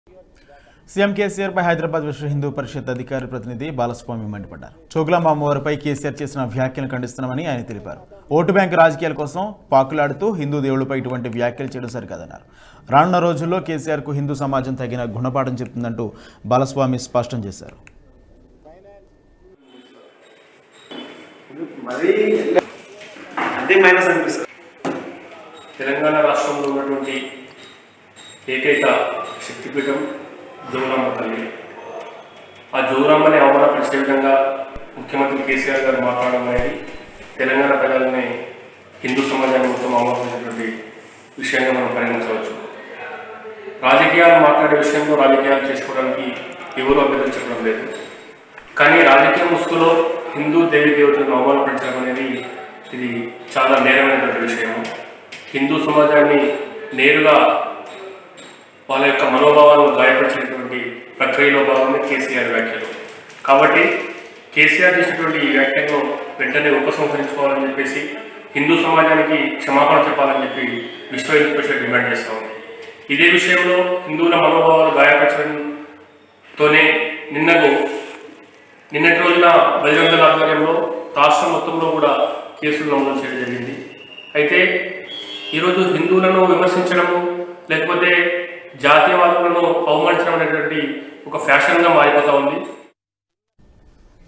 CM KCR పై హైదరాబాద్ విశ్వ హిందూ పరిషత్ అధికారి ప్రతినిధి బాలస్వామి మండిపడ్డారు చోగులాంబ అమ్మవారిపై కేసీఆర్ చేసిన వ్యాఖ్యలు ఖండిస్తున్నామని ఆయన తెలిపారు ఓటు బ్యాంకు రాజకీయాల కోసం పాకులాడుతూ హిందూ దేవుళ్లపై ఇటువంటి వ్యాఖ్యలు చేయడం సరికాదన్నారు రానున్న రోజుల్లో కేసీఆర్కు హిందూ సమాజం తగిన గుణపాఠం చెప్తుందంటూ బాలస్వామి స్పష్టం చేశారు మరీ అదే మైనస్ అనిపిస్తుంది తెలంగాణ రాష్ట్రంలో ఉన్నటువంటి ఏకైక శక్తిపీఠం జోగులాంబ తల్లి ఆ జోగులాంబని అవమానపరిచే విధంగా ముఖ్యమంత్రి కేసీఆర్ గారు మాట్లాడడం అనేది తెలంగాణ ప్రజలని హిందూ సమాజాన్ని మొత్తం అవమానించినటువంటి విషయంగా మనం పరిగణించవచ్చు రాజకీయాలు మాట్లాడే విషయంలో రాజకీయాలు చేసుకోవడానికి ఎవరు అభ్యర్థులు చెప్పడం లేదు కానీ రాజకీయ ముసుగులో హిందూ దేవి దేవతలను అవమానపరచడం అనేది ఇది చాలా నేరమైనటువంటి విషయం హిందూ సమాజాన్ని నేరుగా వాళ్ళ యొక్క మనోభావాలను గాయపరిచినటువంటి ప్రక్రియలో భాగంగా కేసీఆర్ వ్యాఖ్యలు కాబట్టి కేసీఆర్ చేసినటువంటి ఈ వ్యాఖ్యలను వెంటనే ఉపసంహరించుకోవాలని చెప్పేసి హిందూ సమాజానికి క్షమాపణ చెప్పాలని చెప్పి విశ్వ హిందూ పరిషత్ డిమాండ్ చేస్తా ఉంది ఇదే విషయంలో హిందువుల మనోభావాలు గాయపరచడంతోనే నిన్నకు నిన్నటి రోజున బహిరంగ ఆధ్వర్యంలో రాష్ట్రం మొత్తంలో కూడా కేసులు నమోదు చేయడం జరిగింది అయితే ఈరోజు హిందువులను విమర్శించడము లేకపోతే జాతీయవాదులను అవమానించడం అనేటువంటి ఒక ఫ్యాషన్గా మారిపోతూ ఉంది